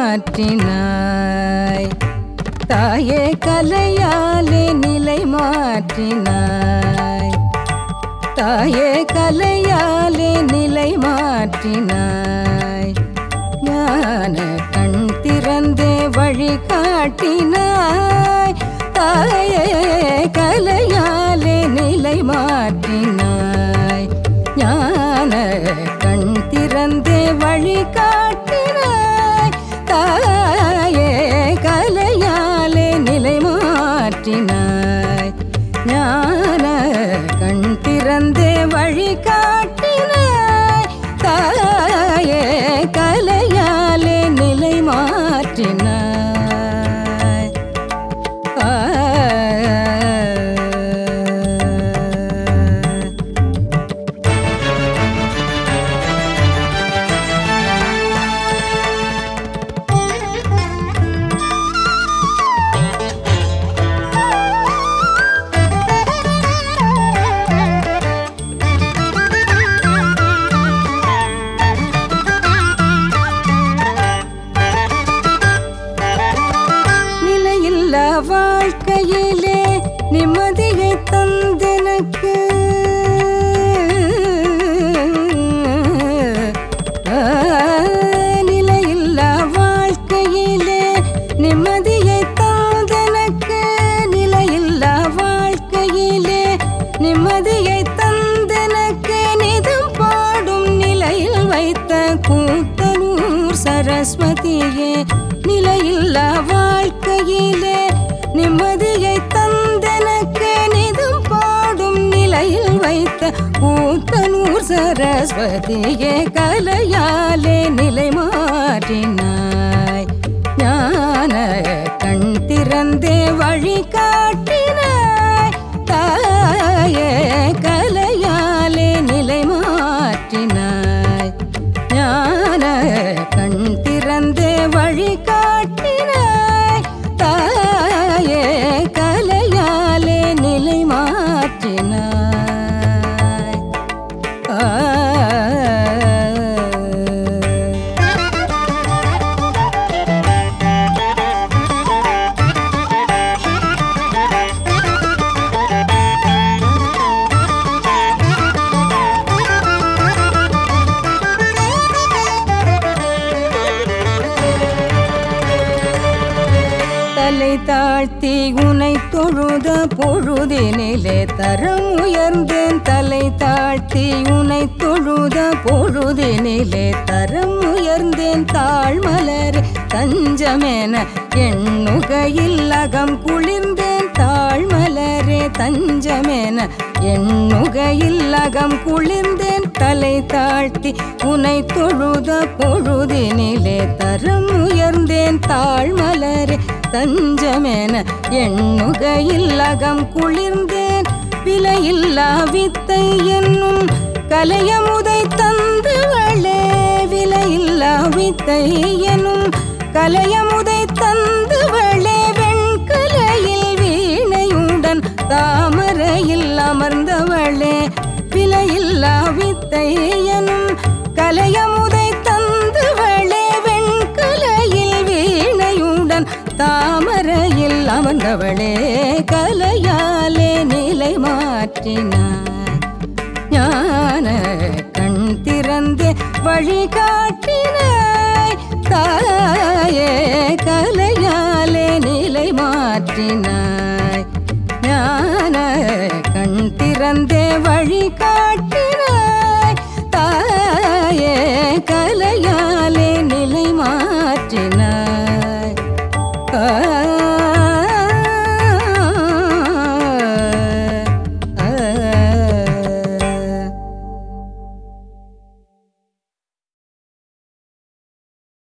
மாற்றினாய் தாயே கலையாலே நிலை மாற்றினாய் தாயே கலையாலே நிலை மாற்றினாய் ஞான கண் திறந்தே வழி காட்டினாய் தாயே கலையாலே நிலை மாற்றினாய் ஞான கண் திறந்தே வழி காட்டினாய் தாயே கலையாலே நிலை மாற்றினாய் ஞான கண் திறந்தே வழி காட்டினாய் தாயே கலையாலே நிலை மாற்றினாய் ஆ நிலையில்லா வாழ்க்கையிலே நிம்மதியை தந்தெனக்கு ஆ, நிலையில்லா வாழ்க்கையிலே நிம்மதியை தந்தெனக்கு நிலையில்லா வாழ்க்கையிலே நிம்மதியை தந்தெனக்கு நிதம் பாடும் நிலையில் வைத்த கூத்தனூர் சரஸ்வதியே நிலையில்லா வாழ்க்கையிலே நிம்மதியை தந்தெனக்கு நிதம் பாடும் நிலையில் வைத்த கூத்தனூர் சரஸ்வதியே கலையாலே நிலை மாற்றினாய் ஞான கண் திறந்தே வழி காட்டினாய் தாயே கலையாலே நிலை மாற்றினாய் ஞான கண் திறந்தே வழி காட்டினாய் தாயே கலையாலே நிலை மாற்றினாய் ஆ தலை தாழ்த்தி உனை தொழுத பொழுதினிலே தரம் உயர்ந்தேன் தலை தாழ்த்தி உனை தொழுத பொழுதினிலே தரம் உயர்ந்தேன் தாழ்மலர் தஞ்சமென எண்ணுகையில் அகம் குளிர்ந்தேன் தாழ்மலரே தஞ்சமென எண்ணுகையில் அகம் குளிர்ந்தேன் தலை தாழ்த்தி உனை தொழுத பொழுதினிலே தரம் உயர்ந்தேன் தாழ்மலரே தஞ்சமென எண்ணுகையில் அகம் குளிர்ந்தேன் விலையில்லா வித்தை என்னும் கலையமுதை தந்துவளே விலையில்லா வித்தை எனும் கலையமுதை தந்துவளே வெண்கலையில் வீணையுடன் தாமரையில் அமர்ந்தவளே விலையில்லா வித்தை எனும் கலையமுதை தந்துவளே வெண்கலையில் வீணையுடன் தாமரையில் அமர்ந்தவளே கலையாலே நிலை மாற்றினாய் ஞான கண் திறந்தே வழி காட்டினாய் தாயே கலையாலே நிலை மாற்றினாய் ஞான கண் திறந்தே வழி காட்டி